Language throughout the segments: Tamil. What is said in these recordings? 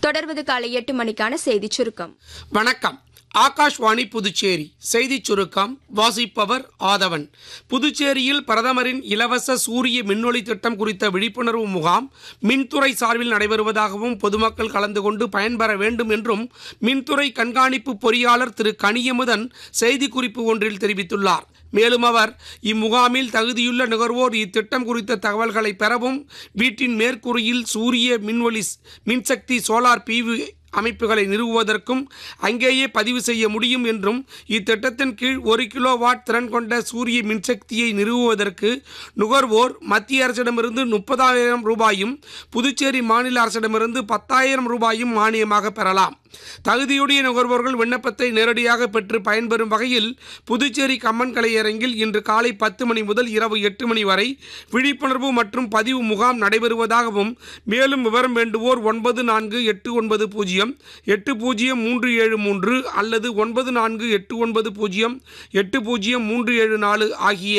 தொடர்வது காலை எட்டு மணிக்கான செய்திச் சுருக்கம் வணக்கம் ஆகாஷ்வாணி புதுச்சேரி செய்திச் சுருக்கம் வாசிப்பவர் ஆதவன் புதுச்சேரியில் பிரதமரின் இலவச சூரிய மின்னொளி திட்டம் குறித்த விழிப்புணர்வு முகாம் மின்துறை சார்பில் நடைபெறுவதாகவும் பொதுமக்கள் கலந்து கொண்டு பயன்பெற வேண்டும் என்றும் மின்துறை கண்காணிப்பு பொறியாளர் திரு கனியமுதன் செய்திக்குறிப்பு ஒன்றில் தெரிவித்துள்ளார் மேலும் அவர் இம்முகாமில் தகுதியுள்ள நுகர்வோர் இத்திட்டம் குறித்த தகவல்களை பெறவும் வீட்டின் மேற்கூரையில் சூரிய மின்வொளி மின்சக்தி சோலார் பிவி அமைப்புகளை நிறுவுவதற்கும் அங்கேயே பதிவு செய்ய முடியும் என்றும் இத்திட்டத்தின் கீழ் ஒரு கிலோ வாட் திறன் கொண்ட சூரிய மின்சக்தியை நிறுவுவதற்கு நுகர்வோர் மத்திய அரசிடமிருந்து முப்பதாயிரம் ரூபாயும் புதுச்சேரி மாநில அரசிடமிருந்து பத்தாயிரம் ரூபாயும் மானியமாக பெறலாம் தகுதியுடைய நுகர்வோர்கள் விண்ணப்பத்தை நேரடியாக பெற்று பயன்பெறும் வகையில் புதுச்சேரி கம்மன் கலையரங்கில் இன்று காலை பத்து மணி முதல் இரவு எட்டு மணி வரை விழிப்புணர்வு மற்றும் பதிவு முகாம் நடைபெறுவதாகவும் மேலும் விவரம் வேண்டுவோர் ஒன்பது நான்கு எட்டு ஒன்பது பூஜ்ஜியம் எட்டு பூஜ்ஜியம் மூன்று ஏழு மூன்று அல்லது ஒன்பது நான்கு எட்டு ஒன்பது பூஜ்ஜியம் எட்டு பூஜ்ஜியம் மூன்று ஏழு நாலு ஆகிய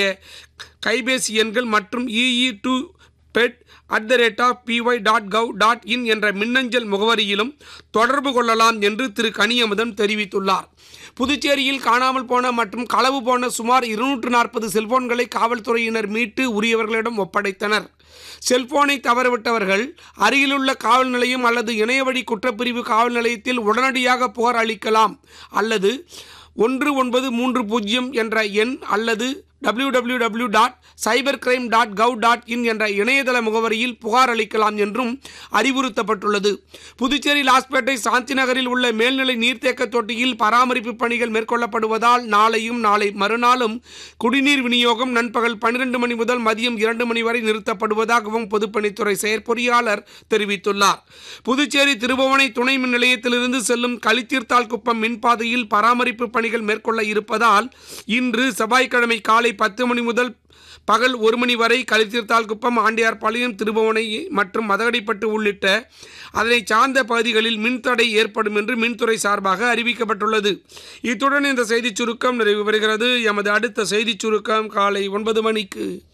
கைபேசி எண்கள் மற்றும் EE two bed at the rate of PY dot gov dot in என்ற மின்னஞ்சல் முகவரியிலும் தொடர்பு கொள்ளலாம் என்று திரு கனியமுதன் தெரிவித்துள்ளார் புதுச்சேரியில் காணாமல் போன மற்றும் களவு போன சுமார் இருநூற்று நாற்பது செல்போன்களை காவல்துறையினர் மீட்டு உரியவர்களிடம் ஒப்படைத்தனர் செல்போனை தவறவிட்டவர்கள் அருகிலுள்ள காவல் நிலையம் அல்லது இணையவழி குற்றப்பிரிவு காவல் நிலையத்தில் உடனடியாக புகார் அளிக்கலாம் அல்லது ஒன்று ஒன்பது மூன்று பூஜ்ஜியம் என்ற எண் அல்லது W W W dot cyber crime dot gov dot in என்ற இணையதள முகவரியில் புகார் அளிக்கலாம் என்றும் அறிவுறுத்தப்பட்டுள்ளது புதுச்சேரி லாஸ்பேட்டை சாந்தி நகரில் உள்ள மேல்நிலை நீர்த்தேக்க தொட்டியில் பராமரிப்பு பணிகள் மேற்கொள்ளப்படுவதால் நாளையும் நாளை மறுநாளும் குடிநீர் விநியோகம் நண்பகல் பன்னிரண்டு மணி முதல் மதியம் இரண்டு மணி வரை நிறுத்தப்படுவதாகவும் பொதுப்பணித்துறை செயற்பொறியாளர் தெரிவித்துள்ளார் புதுச்சேரி திருபுவனை துணை மின் நிலையத்திலிருந்து செல்லும் களித்தீர்த்தால் குப்பம் மின்பாதையில் பராமரிப்பு பணிகள் மேற்கொள்ள இருப்பதால் இன்று செவ்வாய்க்கிழமை காலை பத்து மணி முதல் பகல் ஒரு மணி வரை கலித்தீர்த்தால் குப்பம் ஆண்டியார்பாளையம் திருபுவனை மற்றும் மதகடிப்பட்டு உள்ளிட்ட அதனை சார்ந்த பகுதிகளில் மின்தடை ஏற்படும் என்று மின்துறை சார்பாக அறிவிக்கப்பட்டுள்ளது இத்துடன் இந்த செய்திச் சுருக்கம் நிறைவு பெறுகிறது எமது அடுத்த செய்திச் சுருக்கம் காலை ஒன்பது மணிக்கு